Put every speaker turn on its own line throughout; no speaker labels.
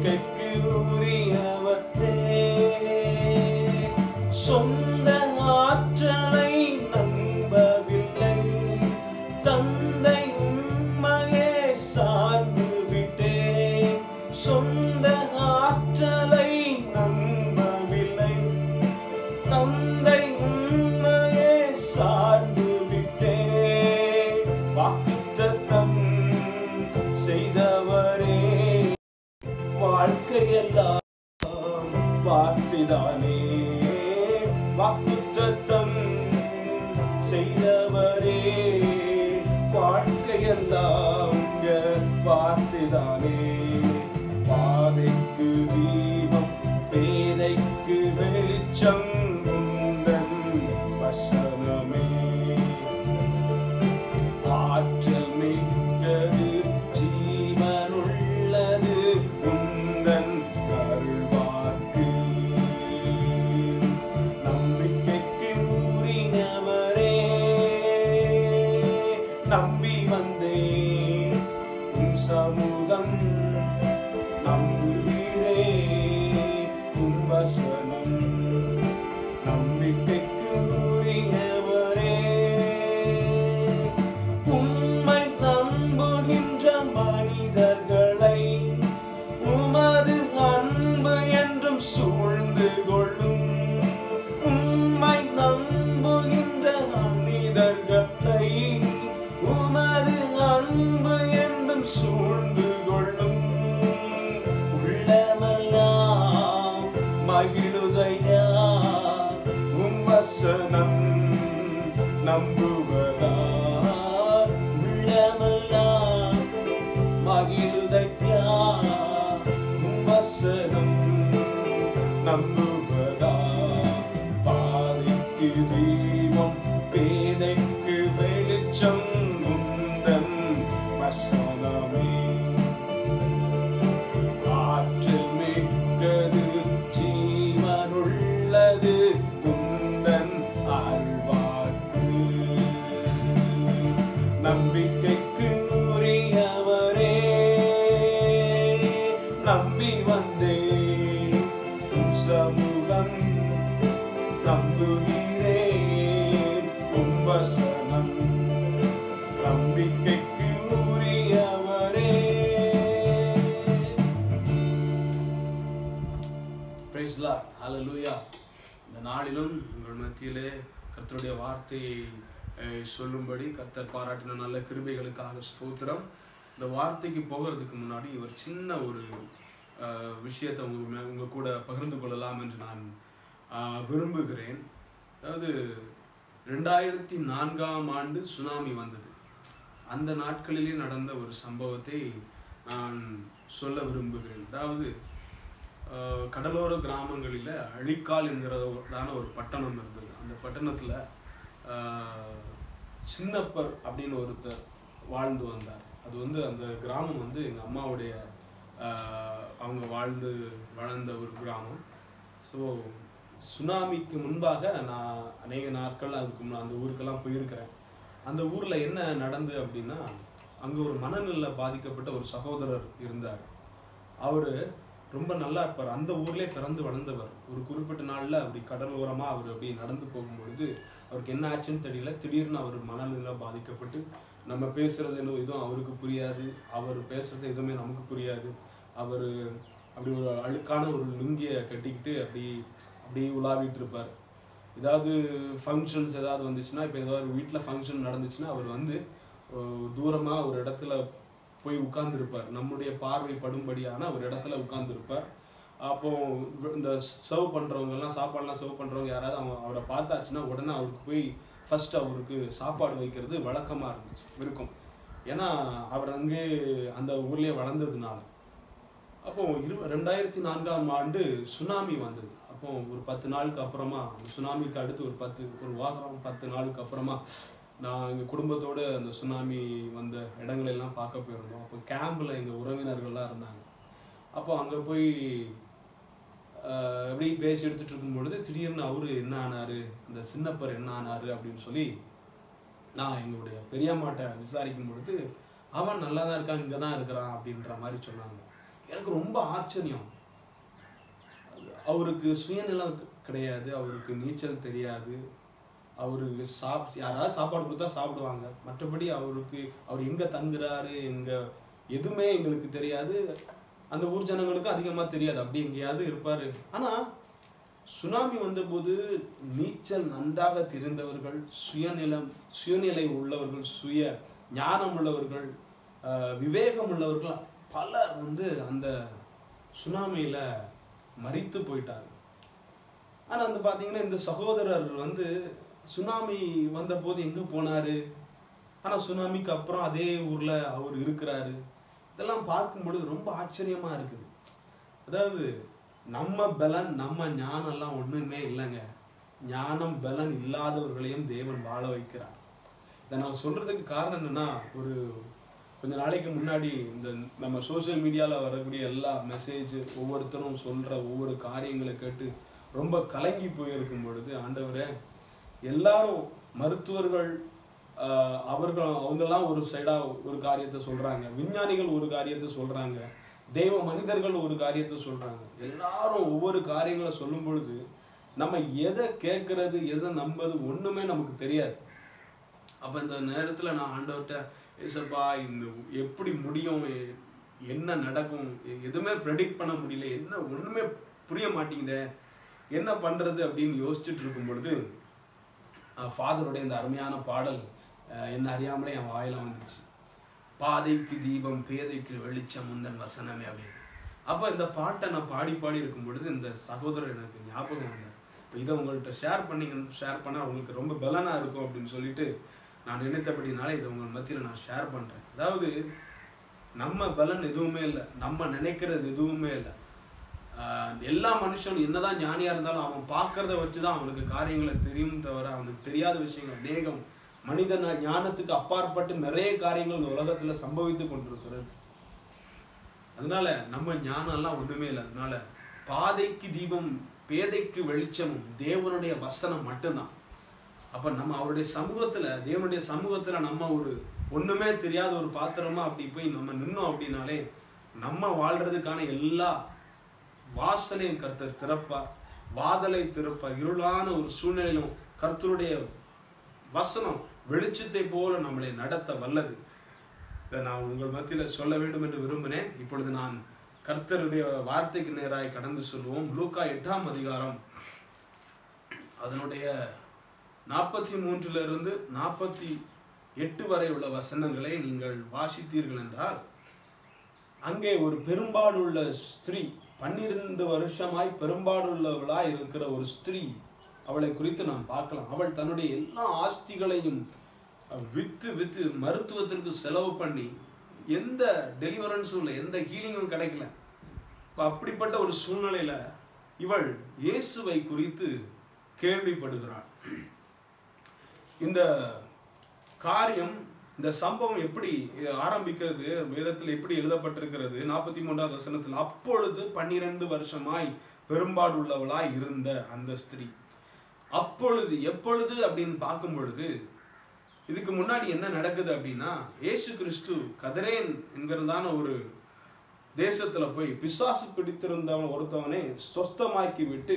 நம்பிக்கைக்கு உரியவரே சொந்த ஆற்றலை நம்பவில்லை தந்தை உண்மையே சார்ந்து விட்டேன் சொந்த ஆற்றலை நம்பவில்லை தந்தை உண்மையே சார்ந்து விட்டேன் வாக்குத்தத்தம் செய்தவரே வாழ்க்கையெல்லாம் வார்த்தைதானே வாக்குத்தத்தம் செய்தவரே வாழ்க்கையெல்லாம் உங்க வார்த்தைதானே பாதைக்கு தீபம் பேதைக்கு வெளிச்சம் உந்தன் வசனமே ஆற்றல் மிக்கது ஜீவனுள்ளது உந்தன் அருள்வாக்கு நம்பிக்கைக்கு உரியவரே நம்பி வந்தேன் உம் சமூகம் நம்புகிறே உம் வசனம் நம்பிக்கைக்கு உரியவரே உம்மை நம்புகின்ற மனிதர்களை உமது அன்பு என்றும் சூழ்ந்து கொள்ளும் உம்மை நம்புகின்ற மனிதர்களை உமது அன்பு என்றும் சூழ்ந்து கொள்ளும் உள்ளமெல்லாம் மகிழுதையா உம் வசனம் நம்புவதா உள்ளமெல்லாம் மகிழுதையா உம் வசனம் நம்புவதா பாதைக்கு தீபம் பேதைக்கு வெளிச்சம் உந்தன் வசனமே ஆற்றல் மிக்கது ஜீவனுள்ளது உந்தன் ஆழ்வாக்கு நம்பிக்கைக்கு உரியவரே நம்பி வந்தேன் உம் சமூகம் நம்புகிறேன் உம் வசனம் நம்பிக்கைக்கு உரியவரே Praise the Lord. Hallelujah. இந்த நாளிலும் உங்கள் மத்தியிலே கர்த்தருடைய வார்த்தையை அஹ், சொல்லும்படி கர்த்தர் பாராட்டின நல்ல கிருபைகளுக்காக ஸ்தோத்திரம் இந்த வார்த்தைக்கு போகிறதுக்கு முன்னாடி ஒரு சின்ன ஒரு அஹ், விஷயத்தை உங்க மே- உங்க கூட பகிர்ந்து கொள்ளலாம் என்று நான் அஹ், விரும்புகிறேன் அதாவது ரெண்டாயிரத்தி நான்காம் ஆண்டு சுனாமி வந்தது அந்த நாட்களிலே நடந்த ஒரு சம்பவத்தை நான் சொல்ல விரும்புகிறேன் அதாவது அஹ், கடலோர கிராமங்களில் அழிக்கால் என்கிறதான ஒரு பட்டணம் இருந்தது அந்த பட்டணத்தில் சின்னப்பர் அப்படின்னு ஒருத்தர் வாழ்ந்து வந்தார் அது வந்து அந்த கிராமம் வந்து எங்கள் அம்மாவுடைய அஹ், அவங்க வாழ்ந்து வளர்ந்த ஒரு கிராமம் ஸோ சுனாமிக்கு முன்பாக நான் அநேக நாட்கள் அதுக்கு முன்ன- அந்த ஊருக்கெல்லாம் போயிருக்கிறேன் அந்த ஊரில் என்ன நடந்து அப்படின்னா அங்கே ஒரு மனநிலை பாதிக்கப்பட்ட ஒரு சகோதரர் இருந்தார் அவர் ரொம்ப நல்லா இருப்பார் அந்த ஊர்லயே பிறந்து வளர்ந்தவர் ஒரு குறிப்பிட்ட நாள்ல அப்படி கடல் ஓரமா அவர் அப்படி நடந்து போகும்பொழுது அவருக்கு என்ன ஆச்சுன்னு தெரியல திடீர்னு அவர் மனநிலை பாதிக்கப்பட்டு நம்ம பேசுறது என்ன எதுவும் அவருக்கு புரியாது அவர் பேசுறது எதுவுமே நமக்கு புரியாது அவர் அப்படி ஒரு அழுக்கான ஒரு லுங்கியை கட்டிக்கிட்டு அப்படி அப்படி உலாவிட்டு இருப்பார் ஏதாவது ஃபங்க்ஷன்ஸ் ஏதாவது வந்துச்சுன்னா இப்போ ஏதாவது வீட்டில் ஃபங்க்ஷன் நடந்துச்சுன்னா அவர் வந்து தூரமாக ஒரு இடத்துல போய் உட்கார்ந்துருப்பார் நம்முடைய பார்வை படும்படியான ஒரு இடத்துல உட்கார்ந்துருப்பார் அப்போ இந்த சர்வ் பண்றவங்க எல்லாம் சாப்பாடுலாம் சர்வ் பண்றவங்க யாராவது அவங்க அவரை பார்த்தாச்சுன்னா உடனே அவருக்கு போய் ஃபர்ஸ்ட் அவருக்கு சாப்பாடு வைக்கிறது வழக்கமா இருந்துச்சு இருக்கும் ஏன்னா அவர் அங்கே அந்த ஊர்லயே வளர்ந்ததுனால அப்போ இரு ரெண்டாயிரத்தி நான்காம் ஆண்டு சுனாமி வந்தது அப்போ ஒரு பத்து நாளுக்கு அப்புறமா அந்த சுனாமிக்கு அடுத்து ஒரு பத்து ஒரு வாரம் பத்து நாளுக்கு அப்புறமா நான் எங்கள் குடும்பத்தோட அந்த சுனாமி வந்த இடங்களை எல்லாம் பார்க்க போயிருந்தோம் அப்போ கேம்பில் எங்கள் உறவினர்கள்லாம் இருந்தாங்க அப்போ அங்கே போய் ஆஹ், எப்படி பேசி எடுத்துட்டு இருக்கும் பொழுது திடீர்னு அவரு என்ன ஆனாரு அந்த சின்னப்பர் என்ன ஆனாரு அப்படின்னு சொல்லி நான் எங்களுடைய பெரியம்மாட்ட விசாரிக்கும் பொழுது அவன் நல்லா தான் இருக்கான் இங்கே தான் இருக்கிறான் அப்படின்ற மாதிரி சொன்னாங்க எனக்கு ரொம்ப ஆச்சரியம் அவருக்கு சுயநிலம் கிடையாது அவருக்கு நீச்சல் தெரியாது அவருக்கு சாப் யாராவது சாப்பாடு கொடுத்தா சாப்பிடுவாங்க மற்றபடி அவருக்கு அவர் எங்கே தங்குறாரு எங்கே எதுவுமே எங்களுக்கு தெரியாது அந்த ஊர் ஜனங்களுக்கும் அதிகமாக தெரியாது அப்படி எங்கேயாவது இருப்பார் ஆனால் சுனாமி வந்தபோது நீச்சல் நன்றாக தெரிந்தவர்கள் சுயநிலம் சுயநிலை உள்ளவர்கள் சுய ஞானம் உள்ளவர்கள் ஆஹ், விவேகம் உள்ளவர்கள் பலர் வந்து அந்த சுனாமியில் மரித்து போயிட்டாங்க ஆனால் வந்து பார்த்தீங்கன்னா இந்த சகோதரர் வந்து சுனாமி வந்தபோது எங்கே போனார் ஆனால் சுனாமிக்கு அப்புறம் அதே ஊரில் அவர் இருக்கிறாரு இதெல்லாம் பார்க்கும் பொழுது ரொம்ப ஆச்சரியமாக இருக்குது அதாவது நம்ம பலன் நம்ம ஞானம்லாம் ஒன்றுமே இல்லைங்க ஞானம் பலன் இல்லாதவர்களையும் தேவன் வாழ வைக்கிறார் இதை நான் சொல்கிறதுக்கு காரணம் என்னென்னா ஒரு கொஞ்ச நாளைக்கு முன்னாடி இந்த நம்ம சோஷியல் மீடியாவில் வரக்கூடிய எல்லா மெசேஜ் ஒவ்வொருத்தரும் சொல்கிற ஒவ்வொரு காரியங்களை கேட்டு ரொம்ப கலங்கி போயிருக்கும் பொழுது ஆண்டவரே எல்லாரும் மருத்துவர்கள் ஆஹ், அவர்கள் அவங்கெல்லாம் ஒரு சைடாக ஒரு காரியத்தை சொல்கிறாங்க விஞ்ஞானிகள் ஒரு காரியத்தை சொல்கிறாங்க தெய்வ மனிதர்கள் ஒரு காரியத்தை சொல்கிறாங்க எல்லாரும் ஒவ்வொரு காரியங்களை சொல்லும் பொழுது நம்ம எதை கேட்கறது எதை நம்பது ஒன்றுமே நமக்கு தெரியாது அப்போ இந்த நேரத்தில் நான் ஆண்டவர்கிட்ட ஏசப்பா இந்த எப்படி முடியும் எ- என்ன நடக்கும் எ- எதுவுமே ப்ரெடிக்ட் பண்ண முடியல என்ன ஒன்றுமே புரிய மாட்டேங்குதே என்ன பண்ணுறது அப்படின்னு யோசிச்சுட்டு இருக்கும் பொழுது ஃபாதருடைய இந்த அருமையான பாடல் அஹ், என்ன அறியாமலே என் வாயில வந்துச்சு பாதைக்கு தீபம் பேதைக்கு வெளிச்சம் முந்தன் வசனமே அப்படின்னு அப்போ இந்த பாட்டை நான் பாடி பாடி இருக்கும் பொழுது இந்த சகோதரர் எனக்கு ஞாபகம் வந்தார் இப்போ இதை உங்கள்கிட்ட ஷேர் பண்ணீங்க ஷேர் பண்ணால் உங்களுக்கு ரொம்ப பலனாக இருக்கும் அப்படின்னு சொல்லிட்டு நான் நினைத்தபடினால இதை உங்கள் மத்தியில் நான் ஷேர் பண்ணுறேன் அதாவது நம்ம பலன் எதுவுமே இல்லை நம்ம நினைக்கிறது எதுவுமே இல்லை ஆஹ் எல்லா மனுஷனும் என்னதான் ஞானியா இருந்தாலும் அவன் பார்க்கறத வச்சு தான் அவனுக்கு காரியங்களை தெரியும் தவிர அவனுக்கு தெரியாத விஷயங்கள் அநேகம் மனித ந- ஞானத்துக்கு அப்பாற்பட்டு நிறைய காரியங்கள் இந்த உலகத்துல சம்பவித்து கொண்டிருக்கிறது அதனால நம்ம ஞானம் எல்லாம் ஒண்ணுமே இல்லை அதனால பாதைக்கு தீபம் பேதைக்கு வெளிச்சமும் தேவனுடைய வசனம் மட்டும்தான் அப்ப நம்ம அவருடைய சமூகத்துல தேவனுடைய சமூகத்துல நம்ம ஒரு ஒண்ணுமே தெரியாத ஒரு பாத்திரமா அப்படி போய் நம்ம நின்னோம் அப்படின்னாலே நம்ம வாழ்றதுக்கான எல்லா வாசலையும் கர்த்தர் திறப்பார் வாதலை திறப்பார் இருளான ஒரு சூழ்நிலையிலும் கர்த்தருடைய வசனம் வெளிச்சத்தை போல நம்மளை நடத்த வல்லது இதை நான் உங்கள் மத்தியில் சொல்ல வேண்டும் என்று விரும்பினேன் இப்பொழுது நான் கர்த்தருடைய வார்த்தைக்கு நேராய் கடந்து சொல்லுவோம் லூக்கா எட்டாம் அதிகாரம் அதனுடைய நாற்பத்தி மூன்றுல இருந்து நாற்பத்தி எட்டு வரை உள்ள வசனங்களை நீங்கள் வாசித்தீர்கள் என்றால் அங்கே ஒரு பெரும்பாடுள்ள ஸ்திரீ பன்னிரண்டு வருஷமாய் பெரும்பாடுள்ளவளாய் இருக்கிற ஒரு ஸ்திரீ அவளை குறித்து நாம் பார்க்கலாம் அவள் தன்னுடைய எல்லா ஆஸ்திகளையும் வித்து வித்து மருத்துவத்திற்கு செலவு பண்ணி எந்த டெலிவரன்ஸும் இல்லை எந்த ஹீலிங்கும் கிடைக்கல இப்போ அப்படிப்பட்ட ஒரு சூழ்நிலையில இவள் இயேசுவை குறித்து கேள்விப்படுகிறாள் இந்த காரியம் இந்த சம்பவம் எப்படி ஆரம்பிக்கிறது வேதத்தில் எப்படி எழுதப்பட்டிருக்கிறது நாற்பத்தி மூன்றாவது வசனத்தில் அப்பொழுது பன்னிரண்டு வருஷமாய் பெரும்பாடு உள்ளவளாய் இருந்த அந்த ஸ்திரீ அப்பொழுது எப்பொழுது அப்படின்னு பார்க்கும் பொழுது இதுக்கு முன்னாடி என்ன நடக்குது அப்படின்னா இயேசு கிறிஸ்து கதரேன் என்கிறதான ஒரு தேசத்துல போய் பிசாசு பிடித்திருந்தவன் ஒருத்தவனை சொஸ்தமாக்கி விட்டு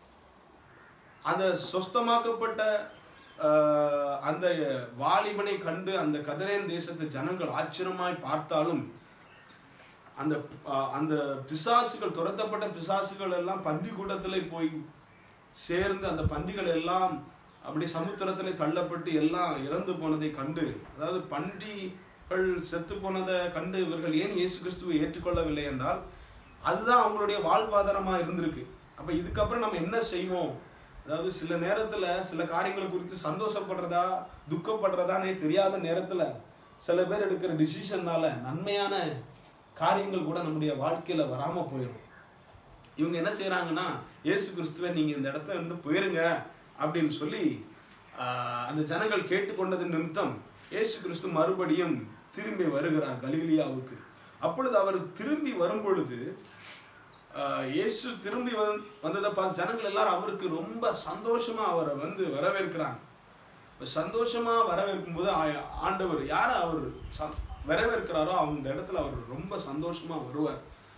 அந்த சொஸ்தமாக்கப்பட்ட ஆஹ், அந்த வாலிபனை கண்டு அந்த கதரேன் தேசத்து ஜனங்கள் ஆச்சரியமாய் பார்த்தாலும் அந்த ஆஹ், அந்த பிசாசுகள் துரத்தப்பட்ட பிசாசுகள் எல்லாம் பன்றிக்கூடத்துல போய் சேர்ந்து அந்த பன்றிகள் எல்லாம் அப்படி சமுத்திரத்தில் தள்ளப்பட்டு எல்லாம் இறந்து போனதை கண்டு அதாவது பன்றிகள் செத்து போனதை கண்டு இவர்கள் ஏன் இயேசு கிறிஸ்துவை ஏற்றுக்கொள்ளவில்லை என்றால் அதுதான் அவங்களுடைய வாழ்வாதாரமா இருந்திருக்கு அப்ப இதுக்கப்புறம் நம்ம என்ன செய்வோம் அதாவது சில நேரத்துல சில காரியங்களை குறித்து சந்தோஷப்படுறதா துக்கப்படுறதானே தெரியாத நேரத்துல சில பேர் எடுக்கிற டிசிஷன்னால நன்மையான காரியங்கள் கூட நம்முடைய வாழ்க்கையில வராம போயிடும் இவங்க என்ன செய்றாங்கன்னா இயேசு கிறிஸ்துவை நீங்க இந்த இடத்துல இருந்து போயிருங்க அப்படின்னு சொல்லி ஆஹ், அந்த ஜனங்கள் கேட்டுக்கொண்டது நிமித்தம் இயேசு கிறிஸ்து மறுபடியும் திரும்பி வருகிறார் கலிலியாவுக்கு அப்பொழுது அவர் திரும்பி வரும் பொழுது ஆஹ், இயேசு திரும்பி வந்து வந்ததை பார்த்து ஜனங்கள் எல்லாரும் அவருக்கு ரொம்ப சந்தோஷமா அவரை வந்து வரவேற்கிறாங்க இப்ப சந்தோஷமா வரவேற்கும் போது ஆ- ஆண்டவர் யாரை அவர் ச- வரவேற்கிறாரோ அந்த இடத்துல அவர் ரொம்ப சந்தோஷமா வருவார்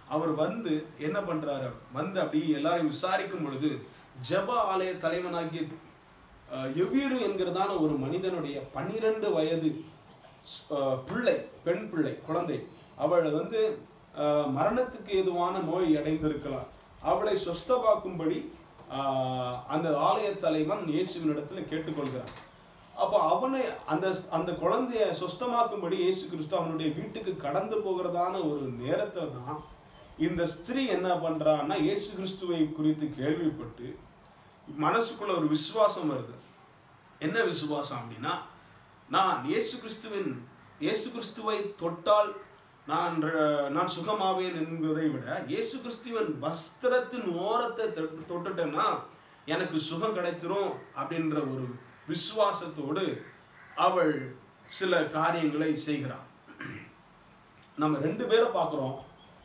அவர் வந்து என்ன பண்றாரு வந்து அப்படி எல்லாரையும் விசாரிக்கும் பொழுது ஜெப ஆலய தலைவனாகிய அஹ், எவ்வீரு என்கிறதான ஒரு மனிதனுடைய பன்னிரண்டு வயது அஹ், பிள்ளை பெண் பிள்ளை குழந்தை அவள் வந்து அஹ், மரணத்துக்கு ஏதுவான நோய் அடைந்திருக்கலாம் அவளை சொஸ்தமாக்கும்படி ஆஹ், அந்த ஆலய தலைவன் இயேசுவினிடத்துல கேட்டுக்கொள்கிறான் அப்போ அவனை அந்த அந்த குழந்தைய சொஸ்தமாக்கும்படி இயேசு கிறிஸ்து அவனுடைய வீட்டுக்கு கடந்து போகிறதான ஒரு நேரத்துல தான் இந்த ஸ்திரீ என்ன பண்றான்னா இயேசு கிறிஸ்துவை குறித்து கேள்விப்பட்டு மனசுக்குள்ள ஒரு விசுவாசம் வருது என்ன விசுவாசம் அப்படின்னா நான் இயேசு கிறிஸ்துவின் இயேசு கிறிஸ்துவை தொட்டால் நான் ர- நான் சுகமாவேன் என்பதை விட இயேசு கிறிஸ்துவின் வஸ்திரத்தின் ஓரத்தை தொட்டு- தொட்டுட்டேன்னா எனக்கு சுகம் கிடைத்திரும் அப்படின்ற ஒரு விசுவாசத்தோடு அவள் சில காரியங்களை செய்கிறாள் நம்ம ரெண்டு பேரை பார்க்குறோம்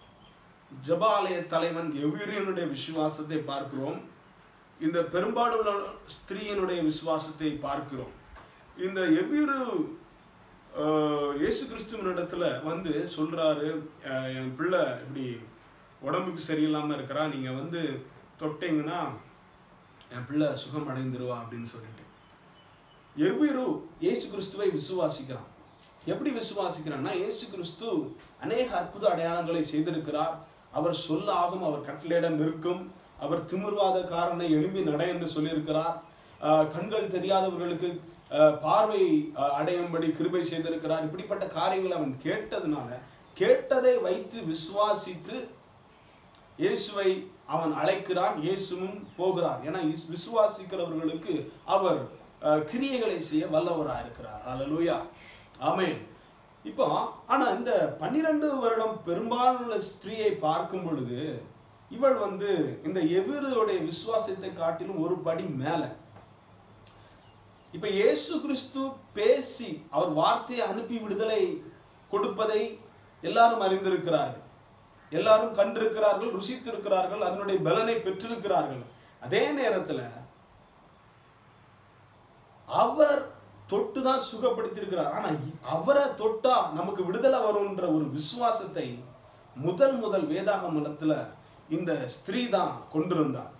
ஜபாலய தலைவன் எவ்விரியனுடைய விசுவாசத்தை பார்க்கிறோம் இந்த பெரும்பாலுள்ள ஸ்திரீயினுடைய விசுவாசத்தை பார்க்கிறோம் இந்த எவ்விரு ஆஹ், இயேசு கிறிஸ்துவனிடத்துல வந்து சொல்றாரு ஆஹ், என் பிள்ளை இப்படி உடம்புக்கு சரியில்லாம இருக்கிறா நீங்க வந்து தொட்டீங்கன்னா என் பிள்ளை சுகம் அடைந்துருவா அப்படின்னு சொல்லிட்டு எவ்விரு இயேசு கிறிஸ்துவை விசுவாசிக்கிறான் எப்படி விசுவாசிக்கிறான்னா இயேசு கிறிஸ்து அநேக அற்புத அடையாளங்களை செய்திருக்கிறார் அவர் சொல்ல ஆகும் அவர் கட்டளையிட நிற்கும் அவர் திமிர்வாதக்காரனை எழும்பி நட என்று சொல்லியிருக்கிறார் ஆஹ் கண்கள் தெரியாதவர்களுக்கு ஆஹ் பார்வை ஆஹ் அடையும்படி கிருபை செய்திருக்கிறார் இப்படிப்பட்ட காரியங்களை அவன் கேட்டதுனால கேட்டதை வைத்து விசுவாசித்து இயேசுவை அவன் அழைக்கிறான் இயேசுவும் போகிறார் ஏன்னா இஸ்- விசுவாசிக்கிறவர்களுக்கு அவர் அஹ், கிரியைகளை செய்ய வல்லவராக இருக்கிறார் அல்லேலூயா ஆமென் இப்போ ஆனா இந்த பன்னிரண்டு வருடம் பெரும்பாலான ஸ்திரீயை பார்க்கும் பொழுது இவள் வந்து இந்த எவிருடைய விசுவாசத்தை காட்டிலும் ஒரு படி மேல இப்ப இயேசு கிறிஸ்து பேசி அவர் வார்த்தையை அனுப்பி விடுதலை கொடுப்பதை எல்லாரும் அறிந்திருக்கிறார்கள் எல்லாரும் கண்டிருக்கிறார்கள் ருசித்திருக்கிறார்கள் அதனுடைய பலனை பெற்றிருக்கிறார்கள் அதே நேரத்துல அவர் தொட்டு தான் சுகப்படுத்தியிருக்கிறார் ஆனா இ- அவரை தொட்டா நமக்கு விடுதலை வரும்ன்ற ஒரு விசுவாசத்தை முதல் முதல் வேதாகமலத்துல இந்த ஸ்திரீ தான் கொண்டிருந்தார்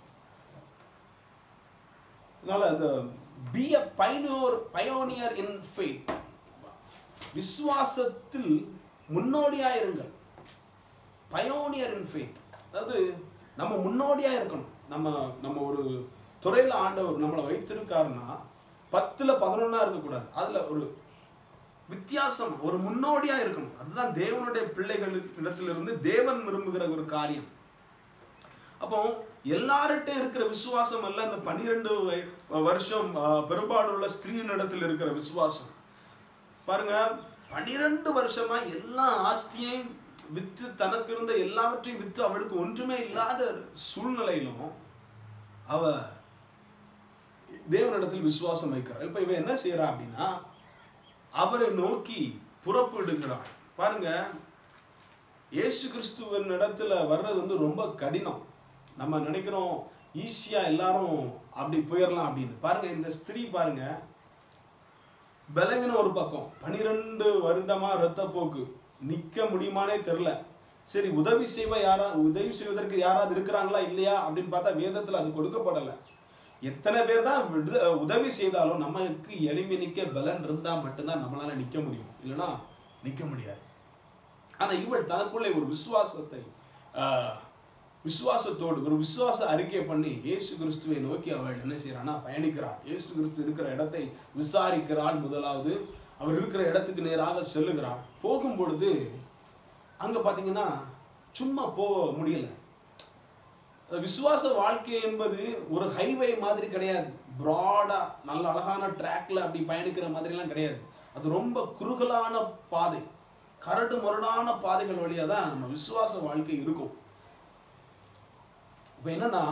அதனால அந்த பி a pioneer pioneer in faith விசுவாசத்தில் முன்னோடியா இருங்கள் பயோனியர் இன் ஃபெய்த் அதாவது நம்ம முன்னோடியா இருக்கணும் நம்ம நம்ம ஒரு துறையில ஆண்டவர் நம்மளை வைத்திருக்காருன்னா பத்துல பதினொன்னா இருக்கக்கூடாது அதுல ஒரு வித்தியாசம் ஒரு முன்னோடியா இருக்கணும் அதுதான் தேவனுடைய பிள்ளைகள் இடத்திலிருந்து தேவன் விரும்புகிற ஒரு காரியம் அப்போ எல்லார்கிட்ட இருக்கிற விசுவாசம் அல்ல இந்த பன்னிரெண்டு வருஷம் ஆஹ், பெரும்பாலுள்ள ஸ்திரீனிடத்தில் இருக்கிற விசுவாசம் பாருங்க பன்னிரெண்டு வருஷமா எல்லா ஆஸ்தியையும் வித்து தனக்கு இருந்த எல்லாவற்றையும் வித்து அவளுக்கு ஒன்றுமே இல்லாத சூழ்நிலையிலும் அவ தேவனிடத்தில் விசுவாசம் வைக்கிறாள் இப்ப இவ என்ன செய்யறா அப்படின்னா அவரை நோக்கி புறப்படுகிறாள் பாருங்க இயேசு கிறிஸ்துவின் இடத்துல வர்றது வந்து ரொம்ப கடினம் நம்ம நினைக்கிறோம் ஈஸியா எல்லாரும் அப்படி போயிடலாம் அப்படின்னு பாருங்க இந்த ஸ்திரீ பாருங்க பலவீனம் ஒரு பக்கம் பனிரெண்டு வருடமா ரத்தப்போக்கு நிக்க முடியுமானே தெரியல சரி உதவி செய்வ யாரா உதவி செய்வதற்கு யாராவது இருக்கிறாங்களா இல்லையா அப்படின்னு பார்த்தா வேதத்துல அது கொடுக்கப்படல எத்தனை பேர் தான் விடு- உதவி செய்தாலும் நமக்கு எளிமை நிக்க பலன் இருந்தா மட்டும்தான் நம்மளால நிக்க முடியும் இல்லைன்னா நிக்க முடியாது ஆனா இவள் தனக்குள்ளே ஒரு விசுவாசத்தை ஆஹ், விசுவாசத்தோடு ஒரு விசுவாச அறிக்கை பண்ணி இயேசு கிறிஸ்துவை நோக்கி அவள் என்ன செய்யறான்னா பயணிக்கிறாள் இயேசு கிறிஸ்து இருக்கிற இடத்தை விசாரிக்கிறாள் முதலாவது அவர் இருக்கிற இடத்துக்கு நேராக செல்லுகிறாள் போகும் பொழுது அங்க பாத்தீங்கன்னா சும்மா போக முடியல விசுவாச வாழ்க்கை என்பது ஒரு ஹைவே மாதிரி கிடையாது ப்ராடா நல்ல அழகான ட்ராக்ல அப்படி பயணிக்கிற மாதிரிலாம் கிடையாது அது ரொம்ப குறுகலான பாதை கரடு முரடான பாதைகள் வழியா தான் நம்ம விசுவாச வாழ்க்கை இருக்கும் இப்போ என்னன்னா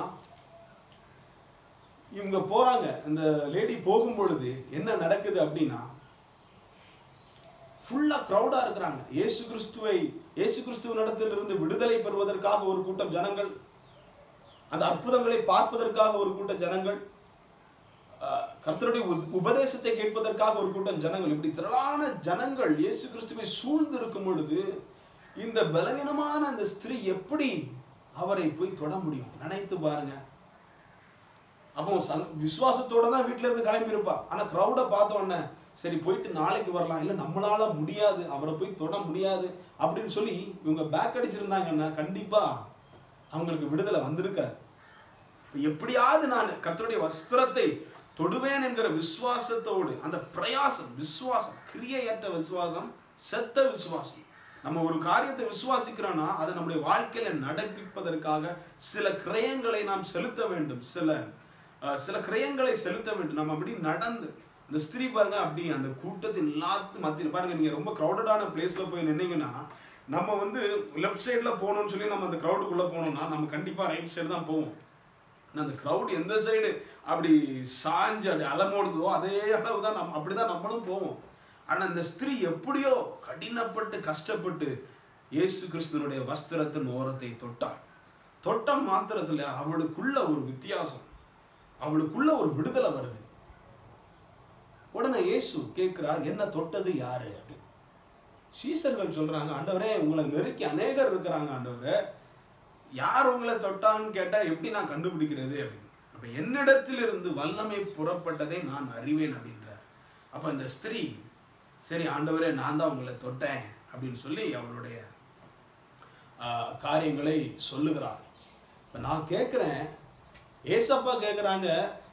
இவங்க போறாங்க இந்த லேடி போகும் பொழுது என்ன நடக்குது அப்படின்னா ஃபுல்லா க்ரௌடா இருக்கிறாங்க இயேசு கிறிஸ்துவை இயேசு கிறிஸ்துவனிடத்தில் இருந்து விடுதலை பெறுவதற்காக ஒரு கூட்டம் ஜனங்கள் அந்த அற்புதங்களை பார்ப்பதற்காக ஒரு கூட்டம் ஜனங்கள் அஹ், கர்த்தருடைய உத்- உபதேசத்தை கேட்பதற்காக ஒரு கூட்டம் ஜனங்கள் இப்படி திரளான ஜனங்கள் இயேசு கிறிஸ்துவை சூழ்ந்து இருக்கும் பொழுது இந்த பலவீனமான அந்த ஸ்திரீ எப்படி அவரை போய் தொட முடியும் நினைத்து பாருங்க அப்போ சந் விசுவாசத்தோட தான் வீட்டில இருந்து கிளம்பி இருப்பா ஆனா க்ரௌடை பார்த்த உடனே சரி போயிட்டு நாளைக்கு வரலாம் இல்லை நம்மளால முடியாது அவரை போய் தொட முடியாது அப்படின்னு சொல்லி இவங்க பேக் அடிச்சிருந்தாங்கன்னா கண்டிப்பா அவங்களுக்கு விடுதலை வந்திருக்காது இப்ப எப்படியாவது நான் கர்த்தருடைய வஸ்திரத்தை தொடுவேன் என்கிற விசுவாசத்தோடு அந்த பிரயாசம் விசுவாசம் கிரியையற்ற விசுவாசம் செத்த விசுவாசம் நம்ம ஒரு காரியத்தை விசுவாசிக்கிறோம்னா அதை நம்முடைய வாழ்க்கையில நடப்பிப்பதற்காக சில கிரயங்களை நாம் செலுத்த வேண்டும் சில அஹ், சில கிரயங்களை செலுத்த வேண்டும் நம்ம அப்படி நடந்து இந்த ஸ்திரீ பாருங்க அப்படி அந்த கூட்டத்தின் எல்லாத்து மத்தியில் பாருங்க நீங்க ரொம்ப க்ரௌடடான பிளேஸ்ல போய் நின்னீங்கன்னா நம்ம வந்து லெஃப்ட் சைடுல போகணும்னு சொல்லி நம்ம அந்த க்ரௌடுக்குள்ள போனோம்னா நம்ம கண்டிப்பா ரைட் சைடு தான் போவோம் ஆனா அந்த க்ரௌட் எந்த சைடு அப்படி சாஞ்சு அப்படி அலமோடுதோ அதே அளவு தான் நம்ம அப்படிதான் நம்மளும் போவோம் ஆனா இந்த ஸ்திரீ எப்படியோ கடினப்பட்டு கஷ்டப்பட்டு இயேசு கிறிஸ்துவனுடைய வஸ்திரத்தின் ஓரத்தை தொட்டாள் தொட்ட மாத்திரத்துல அவளுக்குள்ள ஒரு வித்தியாசம் அவளுக்குள்ள ஒரு விடுதலை வருது உடனே இயேசு கேட்கிறார் என்ன தொட்டது யாரு அப்படின்னு சீசர்கள் சொல்றாங்க ஆண்டவரே உங்களை நெருக்கி அநேகர் இருக்கிறாங்க ஆண்டவரே யார் உங்களை தொட்டான்னு கேட்டா எப்படி நான் கண்டுபிடிக்கிறது அப்படின்னு அப்ப என்னிடத்திலிருந்து வல்லமை புறப்பட்டதை நான் அறிவேன் அப்படின்றார் அப்ப இந்த ஸ்திரீ சரி ஆண்டவரே நான் தான் உங்களை தொட்டேன் அப்படின்னு சொல்லி அவளுடைய ஆஹ், காரியங்களை சொல்லுகிறாள் இப்ப நான் கேட்குறேன் ஏசப்பா கேட்குறாங்க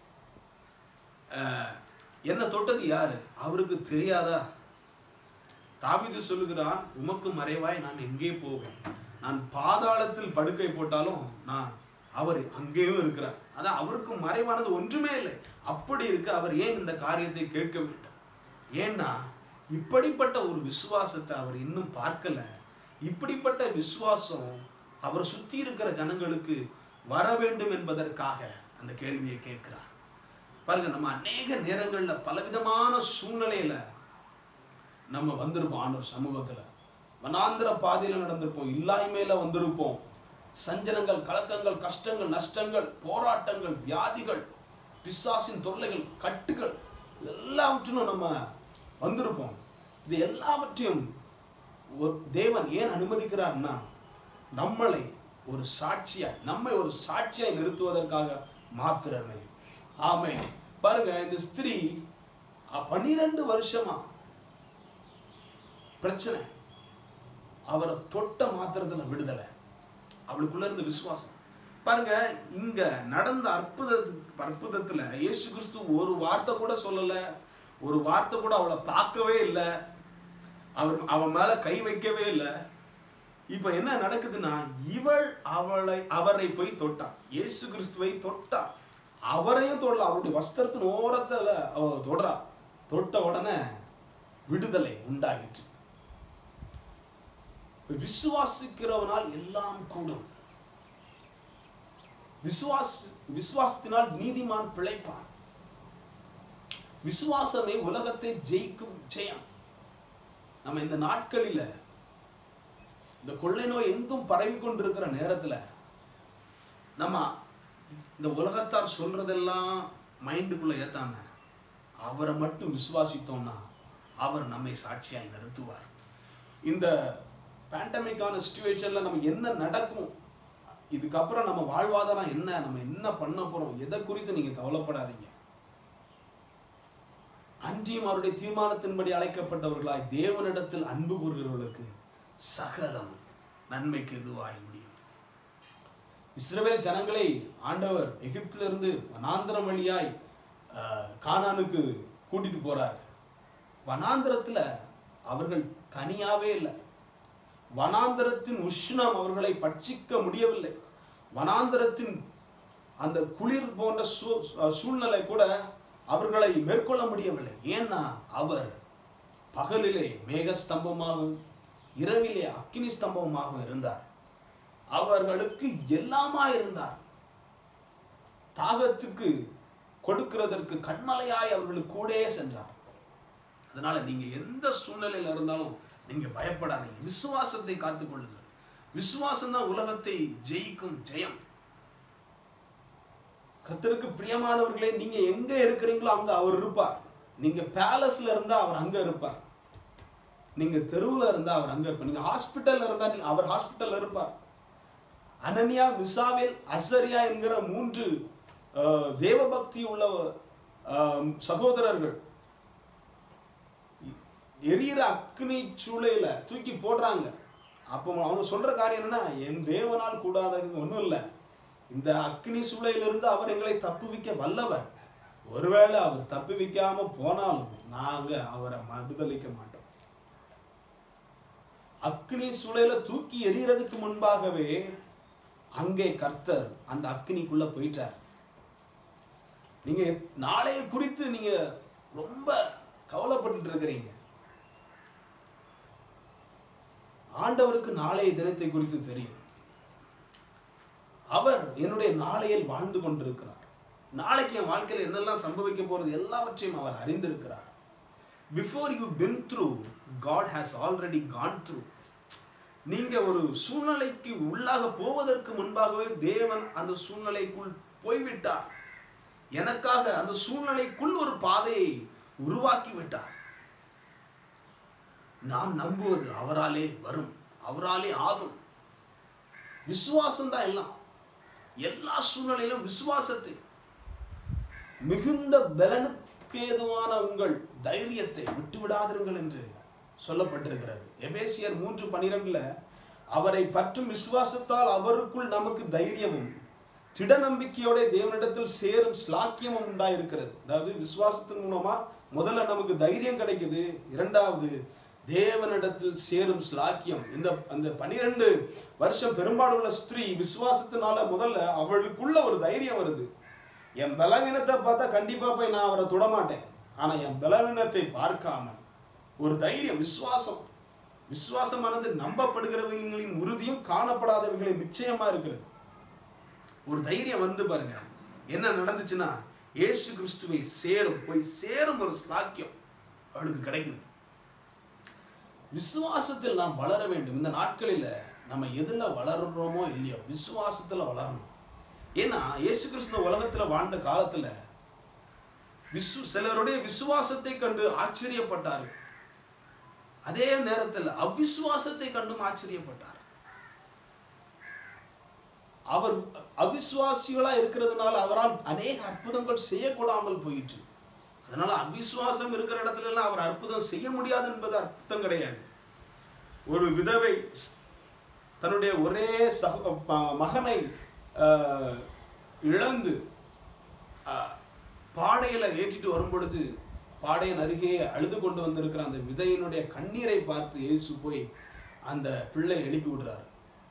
என்ன தொட்டது யாரு அவருக்கு தெரியாதா தாவீது சொல்லுகிறான் உமக்கு மறைவாய் நான் எங்கே போவேன் நான் பாதாளத்தில் படுக்கை போட்டாலும் நான் அவர் அங்கேயும் இருக்கிறார் அதான் அவருக்கு மறைவானது ஒன்றுமே இல்லை அப்படி இருக்கு அவர் ஏன் இந்த காரியத்தை கேட்க வேண்டும் ஏன்னா இப்படிப்பட்ட ஒரு விசுவாசத்தை அவர் இன்னும் பார்க்கல இப்படிப்பட்ட விசுவாசம் அவர் சுத்தி இருக்கிற ஜனங்களுக்கு வர வேண்டும் என்பதற்காக அந்த கேள்வியை கேட்கிறார் பாருங்க நம்ம அநேக நேரங்கள்ல பலவிதமான சூழ்நிலையில நம்ம வந்திருப்போம் ஆண்டவர் சமூகத்துல வனாந்திர பாதையில நடந்திருப்போம் இல்லாய்மையில வந்திருப்போம் சஞ்சலங்கள் கலக்கங்கள் கஷ்டங்கள் நஷ்டங்கள் போராட்டங்கள் வியாதிகள் பிசாசின் தொல்லைகள் கட்டுகள் எல்லாவற்றிலும் நம்ம வந்திருப்போம் இது எல்லாவற்றையும் ஒரு தேவன் ஏன் அனுமதிக்கிறார்னா நம்மளை ஒரு சாட்சியாய் நம்மை ஒரு சாட்சியாய் நிறுத்துவதற்காக மாத்திரமே ஆமே பாருங்க இந்த ஸ்திரீ அ- பன்னிரண்டு வருஷமா பிரச்சனை அவரை தொட்ட மாத்திரத்துல விடுதலை அவளுக்குள்ள இருந்த விசுவாசம் பாருங்க இங்க நடந்த அற்புத அற்புதத்துல இயேசு கிறிஸ்து ஒரு வார்த்தை கூட சொல்லல ஒரு வார்த்தை கூட அவளை பார்க்கவே இல்லை அவர் அவன் மேல கை வைக்கவே இல்லை இப்ப என்ன நடக்குதுன்னா இவள் அவளை அவரை போய் தொட்டா இயேசு கிறிஸ்துவை தொட்டா அவரையும் தொடல அவருடைய வஸ்திரத்தின் ஓரத்துல அவ தொடரா தொட்ட உடனே விடுதலை உண்டாயிற்று விசுவாசிக்கிறவனால் எல்லாம் கூடும் விசுவாஸ் விசுவாசத்தினால் நீதிமான் பிழைப்பான் விசுவாசமே உலகத்தை ஜெயிக்கும் ஜெயம் நம்ம இந்த நாட்களில இந்த கொள்ளை நோய் எங்கும் பரவி கொண்டிருக்கிற நேரத்துல நம்ம இந்த உலகத்தார் சொல்றதெல்லாம் மைண்டுக்குள்ள ஏத்தாம அவரை மட்டும் விசுவாசித்தோம்னா அவர் நம்மை சாட்சியாய் நிறுத்துவார் இந்த பேண்டமிக்கான சுச்சுவேஷன்ல நம்ம என்ன நடக்கும் இதுக்கப்புறம் நம்ம வாழ்வாதாரம் என்ன நம்ம என்ன பண்ண போறோம் எதை குறித்து நீங்க கவலைப்படாதீங்க அன்றியும் அவருடைய தீர்மானத்தின்படி அழைக்கப்பட்டவர்களாய் தேவனிடத்தில் அன்பு கூறுகிறவர்களுக்கு சகலம் நன்மைக்கு எதுவாய் முடியும் இஸ்ரவேல் ஜனங்களை ஆண்டவர் எகிப்திலிருந்து வனாந்திரம் வழியாய் ஆஹ், கானானுக்கு கூட்டிட்டு போறார் வனாந்திரத்துல அவர்கள் தனியாவே இல்லை வனாந்திரத்தின் உஷ்ணம் அவர்களை பட்சிக்க முடியவில்லை வனாந்திரத்தின் அந்த குளிர் போன்ற சூ- சூழ்நிலை கூட அவர்களை மேற்கொள்ள முடியவில்லை ஏன்னா அவர் பகலிலே மேகஸ்தம்பமாகவும் இரவிலே அக்கினி ஸ்தம்பமாகவும் இருந்தார் அவர்களுக்கு எல்லாமா இருந்தார் தாகத்துக்கு கொடுக்கிறதற்கு கண்மலையாய் அவர்களுக்கு கூடயே சென்றார் அதனால நீங்க எந்த சூழ்நிலையில இருந்தாலும் நீங்க பயப்படாதீங்க விசுவாசத்தை காத்துக்கொள்ளுங்கள் விசுவாசம் தான் உலகத்தை ஜெயிக்கும் ஜெயம் கர்த்தருக்கு பிரியமானவர்களே நீங்க எங்க இருக்கிறீங்களோ அங்க அவர் இருப்பார் நீங்க பேலஸ்ல இருந்தா அவர் அங்க இருப்பார் நீங்க தெருவுல இருந்தா அவர் அங்க இருப்பார் நீங்க ஹாஸ்பிட்டல்ல இருந்தா நீ அவர் ஹாஸ்பிட்டல்ல இருப்பார் அனனியா மிசாவேல் அசரியா என்கிற மூன்று அஹ், தேவபக்தி உள்ள அஹ், சகோதரர்கள் எரியிற அக்னி சூளையில தூக்கி போடுறாங்க அப்போ அவங்க சொல்ற காரியம் என்னன்னா என் தேவனால் கூடாதது ஒன்றும் இல்லை இந்த அக்னி சூளையிலிருந்து அவர் எங்களை தப்புவிக்க வல்லவர் ஒருவேளை அவர் தப்புவிக்காம போனாலும் நாங்க அவரை விடுதலிக்க மாட்டோம் அக்னி சூளையில தூக்கி எறியறதுக்கு முன்பாகவே அங்கே கர்த்தர் அந்த அக்னிக்குள்ள போயிட்டார் நீங்க நாளைய குறித்து நீங்க ரொம்ப கவலைப்பட்டுட்டு இருக்கிறீங்க ஆண்டவருக்கு நாளைய தினத்தை குறித்து தெரியும் அவர் என்னுடைய நாளையில் வாழ்ந்து கொண்டிருக்கிறார் நாளைக்கு என் வாழ்க்கையில் என்னெல்லாம் சம்பவிக்க போறது எல்லாவற்றையும் அவர் அறிந்திருக்கிறார் before you been through God has already gone through நீங்க ஒரு சூழ்நிலைக்கு உள்ளாக போவதற்கு முன்பாகவே தேவன் அந்த சூழ்நிலைக்குள் போய்விட்டார் எனக்காக அந்த சூழ்நிலைக்குள் ஒரு பாதையை உருவாக்கி விட்டார் நாம் நம்புவது அவராலே வரும் அவராலே ஆகும் விசுவாசம் தான் எல்லாம் எல்லா சூழ்நிலையிலும் விசுவாசத்தை மிகுந்த பலனுக்கு ஏதுவான உங்கள் தைரியத்தை விட்டுவிடாதிருங்கள் என்று சொல்லப்பட்டிருக்கிறது எபேசியர் மூன்று பனிரெண்டுல அவரை பற்றும் விசுவாசத்தால் அவருக்குள் நமக்கு தைரியமும் திட நம்பிக்கையோட தேவனிடத்தில் சேரும் ஸ்லாக்கியமும் உண்டாயிருக்கிறது அதாவது விசுவாசத்தின் மூலமா முதல்ல நமக்கு தைரியம் கிடைக்குது இரண்டாவது தேவனிடத்தில் சேரும் ஸ்லாக்கியம் இந்த அந்த பனிரெண்டு வருஷம் பெரும்பாலுள்ள ஸ்திரீ விசுவாசத்தினால முதல்ல அவளுக்குள்ள ஒரு தைரியம் வருது என் பலவீனத்தை பார்த்தா கண்டிப்பா போய் நான் அவரை தொடமாட்டேன் ஆனா என் பலவீனத்தை பார்க்காமல் ஒரு தைரியம் விசுவாசம் விசுவாசமானது நம்பப்படுகிறவர்களின் உறுதியும் காணப்படாதவர்களின் நிச்சயமா இருக்கிறது ஒரு தைரியம் வந்து பாருங்க என்ன நடந்துச்சுன்னா இயேசு கிறிஸ்துவை சேரும் போய் சேரும் ஒரு ஸ்லாக்கியம் அவளுக்கு கிடைக்குது விசுவாசத்தில் நாம் வளர வேண்டும் இந்த நாட்களில் நம்ம எதுல வளர்றோமோ இல்லையோ விசுவாசத்துல வளரணும் ஏன்னா இயேசு கிறிஸ்து உலகத்துல வாழ்ந்த காலத்துல விசு சிலருடைய விசுவாசத்தை கண்டு ஆச்சரியப்பட்டார்கள் அதே நேரத்தில் அவிசுவாசத்தை கண்டும் ஆச்சரியப்பட்டார் அவர் அவிசுவாசிகளா இருக்கிறதுனால அவரால் அநேக அற்புதங்கள் செய்யக்கூடாமல் போயிற்று அதனால அவிசுவாசம் இருக்கிற இடத்துல எல்லாம் அவர் அற்புதம் செய்ய முடியாது என்பது அர்த்தம் கிடையாது ஒரு விதவை தன்னுடைய ஒரே சக ப- மகனை ஆஹ், இழந்து ஆஹ், பாடையில ஏற்றிட்டு வரும் பொழுது பாடையின் அருகே அழுது கொண்டு வந்திருக்கிற அந்த விதையினுடைய கண்ணீரை பார்த்து இயேசு போய் அந்த பிள்ளை எழுப்பி விடுறாரு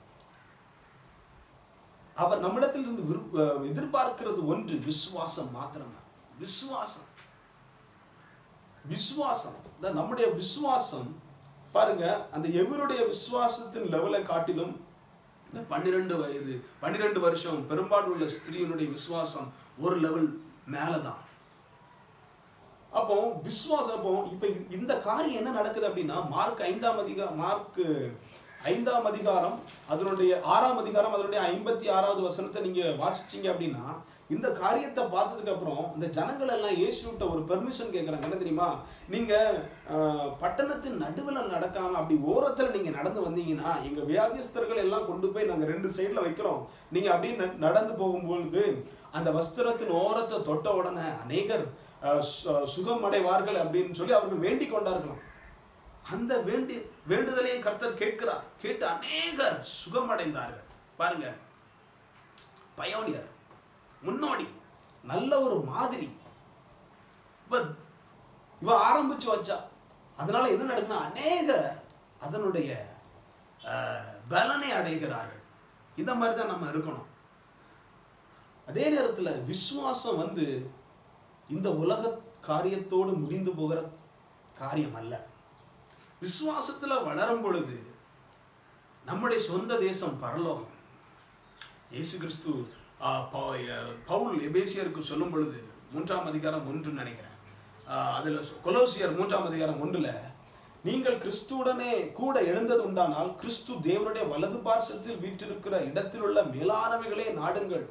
அவர் நம்மிடத்தில் இருந்து விருப்ப எதிர்பார்க்கிறது ஒன்று விசுவாசம் மாத்திரம்தான் விசுவாசம் விசுவாசம் இந்த நம்முடைய விசுவாசம் பாருங்க அந்த எவருடைய விசுவாசத்தின் லெவலை காட்டிலும் இந்த பன்னிரெண்டு வயது பன்னிரெண்டு வருஷம் பெரும்பாலும் உள்ள ஸ்திரீனுடைய விசுவாசம் ஒரு லெவல் மேலதான் அப்போ விசுவாசம் அப்போ இப்ப இ- இந்த காரியம் என்ன நடக்குது அப்படின்னா மார்க் ஐந்தாம் அதிகா மார்க் ஐந்தாம் அதிகாரம் அதனுடைய ஆறாம் அதிகாரம் அதனுடைய ஐம்பத்தி ஆறாவது வசனத்தை நீங்க வாசிச்சீங்க அப்படின்னா இந்த காரியத்தை பார்த்ததுக்கு அப்புறம் இந்த ஜனங்கள் எல்லாம் இயேசுட்ட ஒரு பெர்மிஷன் கேட்குறாங்க என்ன தெரியுமா நீங்க ஆஹ், பட்டணத்தின் நடுவில் நடக்காம அப்படி ஓரத்துல நீங்க நடந்து வந்தீங்கன்னா எங்க வியாதிஸ்தர்கள் எல்லாம் கொண்டு போய் நாங்க ரெண்டு சைடுல வைக்கிறோம் நீங்க அப்படியே ந- நடந்து போகும்பொழுது அந்த வஸ்திரத்தின் ஓரத்தை தொட்ட உடனே அநேகர் ஆஹ், சு- சுகம் அடைவார்கள் அப்படின்னு சொல்லி அவர்கள் வேண்டிக் கொண்டார்களாம் அந்த வேண்டி வேண்டுதலையும் கர்த்தர் கேட்கிறார் கேட்டு அநேகர் சுகம் அடைந்தார்கள் பாருங்க பயோனியர் முன்னோடி நல்ல ஒரு மாதிரி இப்ப இவ ஆரம்பிச்சு வச்சா அதனால என்ன நடக்குன்னா அநேக அதனுடைய ஆஹ், பலனை அடைகிறார்கள் இந்த மாதிரி தான் நம்ம இருக்கணும் அதே நேரத்துல விசுவாசம் வந்து இந்த உலக காரியத்தோடு முடிந்து போகிற காரியம் அல்ல விசுவாசத்துல வளரும் பொழுது நம்முடைய சொந்த தேசம் பரலோகம் இயேசு கிறிஸ்து ஆ, ப- அ, பவுல் எபேசியருக்கு சொல்லும் பொழுது மூன்றாம் அதிகாரம் ஒன்று நினைக்கிறேன் ஆ, அதுல சொ- கொலோசியர் மூன்றாம் அதிகாரம் ஒன்றுல நீங்கள் கிறிஸ்துவுடனே கூட எழுந்தது உண்டானால் கிறிஸ்து தேவனுடைய வலது பார்சத்தில் வீற்றிருக்கிற இடத்தில் உள்ள மேலானவைகளே நாடுங்கள்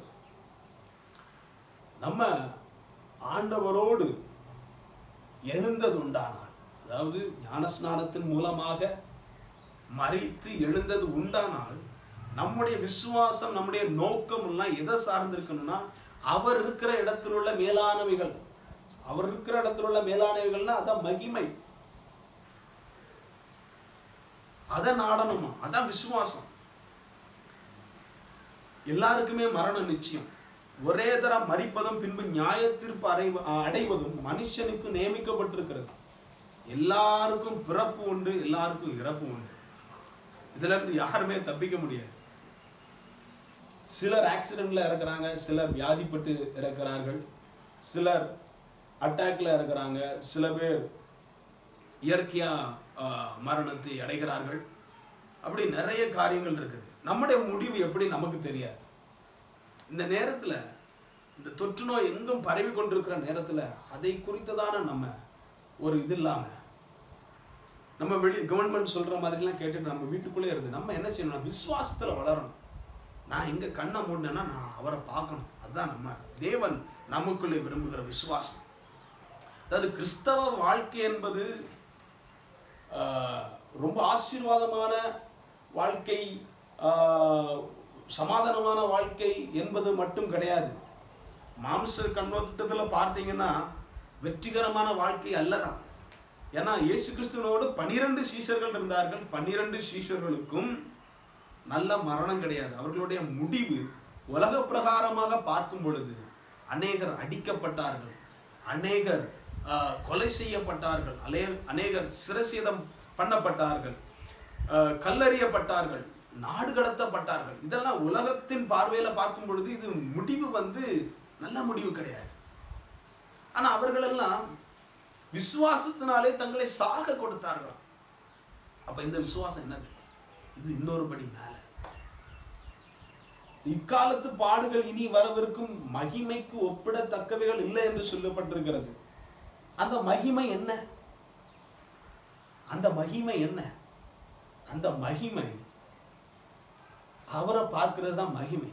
நம்ம ஆண்டவரோடு எழுந்தது உண்டானால் அதாவது ஞானஸ்நானத்தின் மூலமாக மறித்து எழுந்தது உண்டானால் நம்முடைய விசுவாசம் நம்முடைய நோக்கம் எல்லாம் எதை சார்ந்திருக்கணும்னா அவர் இருக்கிற இடத்தில் உள்ள மேலானவைகள் அவர் இருக்கிற இடத்துல உள்ள மேலானவைகள்னா அதான் மகிமை அதை நாடணுமா அதான் விசுவாசம் எல்லாருக்குமே மரணம் நிச்சயம் ஒரே தரம் மறிப்பதும் பின்பு நியாயத்தீர்ப்பு அடை அடைவதும் மனுஷனுக்கு நியமிக்கப்பட்டிருக்கிறது எல்லாருக்கும் பிறப்பு உண்டு எல்லாருக்கும் இறப்பு உண்டு இதுல இருந்து யாருமே தப்பிக்க முடியாது சிலர் ஆக்சிடென்ட்ல இறக்குறாங்க சிலர் வியாதிப்பட்டு இறக்குறார்கள் சிலர் அட்டாக்ல இறக்குறாங்க சில பேர் இயற்கையா ஆஹ், மரணத்தை அடைகிறார்கள் அப்படி நிறைய காரியங்கள் இருக்குது நம்முடைய முடிவு எப்படி நமக்கு தெரியாது இந்த நேரத்துல இந்த தொற்று நோய் எங்கும் பரவி கொண்டிருக்கிற நேரத்துல அதை குறித்ததான நம்ம ஒரு இது இல்லாம நம்ம வெளி கவர்மெண்ட் சொல்ற மாதிரிலாம் கேட்டுட்டு நம்ம வீட்டுக்குள்ளே இருந்து நம்ம என்ன செய்யணும் விசுவாசத்துல வளரணும் நான் எங்க கண்ணை மூடினேன்னா நான் அவரை பார்க்கணும் அதுதான் நம்ம தேவன் நமக்குள்ளே விரும்புகிற விசுவாசம் அதாவது கிறிஸ்தவ வாழ்க்கை என்பது ஆஹ், ரொம்ப ஆசீர்வாதமான வாழ்க்கை ஆஹ், சமாதானமான வாழ்க்கை என்பது மட்டும் கிடையாது மாம்ச கண்ணோட்டத்தில் பார்த்தீங்கன்னா வெற்றிகரமான வாழ்க்கை அல்லதான் ஏன்னா இயேசு கிறிஸ்துவனோடு பனிரெண்டு சீஷர்கள் இருந்தார்கள் பன்னிரண்டு சீஷர்களுக்கும் நல்ல மரணம் கிடையாது அவர்களுடைய முடிவு உலக பிரகாரமாக பார்க்கும் பொழுது அநேகர் அடிக்கப்பட்டார்கள் அநேகர் ஆஹ், கொலை செய்யப்பட்டார்கள் அலே அநேகர் சிரசேதம் பண்ணப்பட்டார்கள் ஆஹ், கல்லறியப்பட்டார்கள் நாடு கடத்தப்பட்டார்கள் இதெல்லாம் உலகத்தின் பார்வையில பார்க்கும் பொழுது இது முடிவு வந்து நல்ல முடிவு கிடையாது ஆனா அவர்களெல்லாம் விசுவாசத்தினாலே தங்களை சாக கொடுத்தார்கள் அப்ப இந்த விசுவாசம் என்னது இது இன்னொரு படி மேல இக்காலத்து பாடுகள் இனி வரவிருக்கும் மகிமைக்கு ஒப்பிடத்தக்கவைகள் இல்லை என்று சொல்லப்பட்டிருக்கிறது அந்த மகிமை என்ன அந்த மகிமை என்ன அந்த மகிமை அவரை பார்க்கிறது தான் மகிமை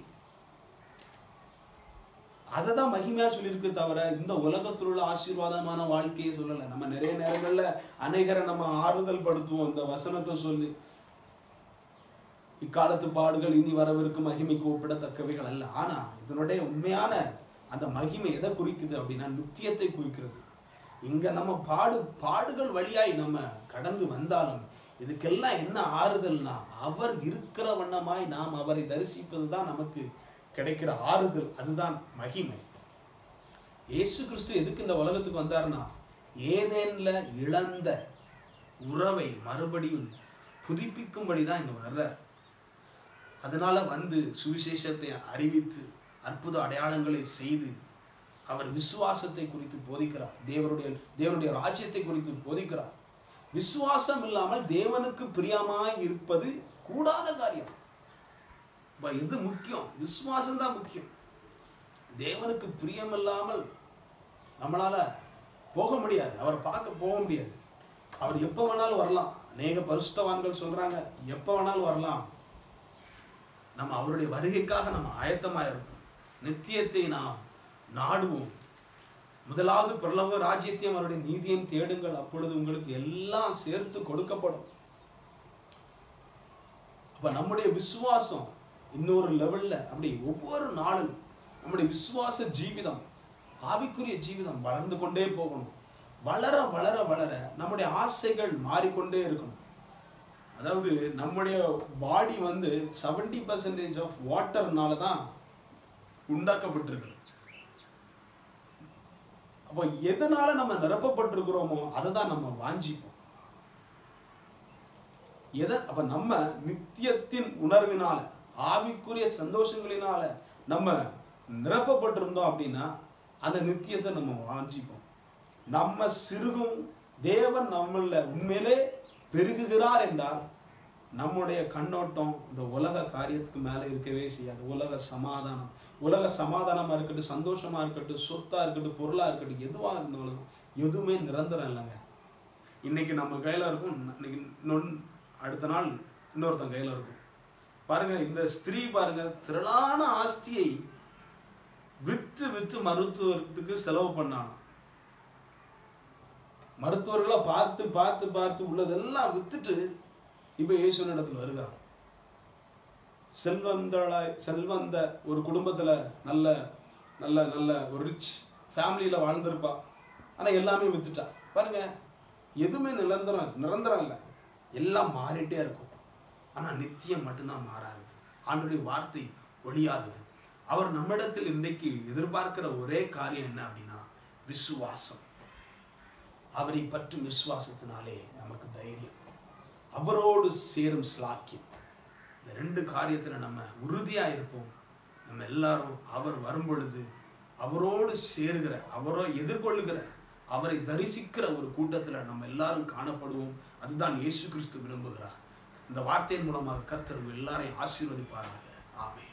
அதை தான் மகிமையா சொல்லியிருக்கு தவிர இந்த உலகத்தில் உள்ள ஆசீர்வாதமான வாழ்க்கையை சொல்லலை நம்ம நிறைய நேரங்கள்ல அநேகரை நம்ம ஆறுதல் படுத்துவோம் இந்த வசனத்தை சொல்லி இக்காலத்து பாடுகள் இனி வரவிருக்கும் மகிமைக்கு ஒப்பிடத்தக்கவைகள் அல்ல ஆனா இதனுடைய உண்மையான அந்த மகிமை எதை குறிக்குது அப்படின்னா நித்தியத்தை குறிக்கிறது இங்க நம்ம பாடு பாடுகள் வழியாய் நம்ம கடந்து வந்தாலும் இதுக்கெல்லாம் என்ன ஆறுதல்னா அவர் இருக்கிற வண்ணமாய் நாம் அவரை தரிசிப்பது தான் நமக்கு கிடைக்கிற ஆறுதல் அதுதான் மகிமை இயேசு கிறிஸ்து எதுக்கு இந்த உலகத்துக்கு வந்தாருன்னா ஏதேன்ல இழந்த உறவை மறுபடியும் புதுப்பிக்கும்படி தான் இங்க வர்றார் அதனால வந்து சுவிசேஷத்தை அறிவித்து அற்புத அடையாளங்களை செய்து அவர் விசுவாசத்தை குறித்து போதிக்கிறார் தேவனுடைய தேவனுடைய ராஜ்யத்தை குறித்து போதிக்கிறார் விசுவாசம் இல்லாமல் தேவனுக்கு பிரியமாய் இருப்பது கூடாத காரியம் அப்ப எது முக்கியம் விசுவாசம் தான் முக்கியம் தேவனுக்கு பிரியம் இல்லாமல் நம்மளால போக முடியாது அவரை பார்க்க போக முடியாது அவர் எப்போ வேணாலும் வரலாம் அநேக பரிசுத்தவான்கள் சொல்றாங்க எப்போ வேணாலும் வரலாம் நம்ம அவருடைய வருகைக்காக நம்ம ஆயத்தமாக இருப்போம் நித்தியத்தை நாம் நாடுவோம் முதலாவது பிரலவ ராஜ்யத்தையும் அவருடைய நீதியையும் தேடுங்கள் அப்பொழுது உங்களுக்கு எல்லாம் சேர்த்து கொடுக்கப்படும் அப்ப நம்முடைய விசுவாசம் இன்னொரு லெவல்ல அப்படி ஒவ்வொரு நாளும் நம்முடைய விசுவாச ஜீவிதம் ஆவிக்குரிய ஜீவிதம் வளர்ந்து கொண்டே போகணும் வளர வளர வளர நம்முடைய ஆசைகள் மாறிக்கொண்டே இருக்கணும் அதாவது நம்முடைய பாடி வந்து 70% பர்சன்டேஜ் ஆஃப் வாட்டர்னால தான் உண்டாக்கப்பட்டிருக்கு அப்போ எதனால நம்ம நிரப்பப்பட்டிருக்கிறோமோ அதை தான் நம்ம வாஞ்சிப்போம் எதை அப்ப நம்ம நித்தியத்தின் உணர்வினால ஆவிக்குரிய சந்தோஷங்களினால நம்ம நிரப்பப்பட்டிருந்தோம் அப்படின்னா அந்த நித்தியத்தை நம்ம வாஞ்சிப்போம் நம்ம சிறுகும் தேவன் நம்மள உண்மையிலே பெருகுகிறார் என்றால் நம்முடைய கண்ணோட்டம் இந்த உலக காரியத்துக்கு மேலே இருக்கவே செய்யாது உலக சமாதானம் உலக சமாதானமா இருக்கட்டும் சந்தோஷமா இருக்கட்டும் சொத்தா இருக்கட்டும் பொருளா இருக்கட்டும் எதுவா இருந்தாலும் எதுவுமே நிரந்தரம் இல்லைங்க இன்னைக்கு நம்ம கையில இருக்கும் இன்னைக்கு இன்னொன்னு அடுத்த நாள் இன்னொருத்தன் கையில இருக்கும் பாருங்க இந்த ஸ்திரீ பாருங்க திரளான ஆஸ்தியை விற்று விற்று மருத்துவத்துக்கு செலவு பண்ணான் மருத்துவர்களை பார்த்து பார்த்து பார்த்து உள்ளதெல்லாம் வித்துட்டு இப்போ இயேசுவின் இடத்துல வருகிறான் செல்வந்தளாய் செல்வந்த ஒரு குடும்பத்தில் நல்ல நல்ல நல்ல ஒரு ரிச் ஃபேமிலியில் வாழ்ந்திருப்பா ஆனால் எல்லாமே வித்துட்டா பாருங்க எதுவுமே நிரந்தரம் நிரந்தரம் இல்லை எல்லாம் மாறிட்டே இருக்கும் ஆனால் நித்தியம் மட்டும்தான் மாறாது ஆண்டுடைய வார்த்தை ஒழியாதது அவர் நம்மிடத்தில் இன்றைக்கு எதிர்பார்க்கிற ஒரே காரியம் என்ன அப்படின்னா விசுவாசம் அவரை பற்றும் விசுவாசத்தினாலே நமக்கு தைரியம் அவரோடு சேரும் ஸ்லாக்கியம் இந்த ரெண்டு காரியத்தில் நம்ம உறுதியாக இருப்போம் நம்ம எல்லாரும் அவர் வரும் பொழுது அவரோடு சேருகிற அவரோ எதிர்கொள்ளுகிற அவரை தரிசிக்கிற ஒரு கூட்டத்தில் நம்ம எல்லாரும் காணப்படுவோம் அதுதான் இயேசு கிறிஸ்து விரும்புகிறார் இந்த வார்த்தையின் மூலமாக கர்த்தர் உங்கள் எல்லாரையும் ஆசீர்வதிப்பாராக ஆமென்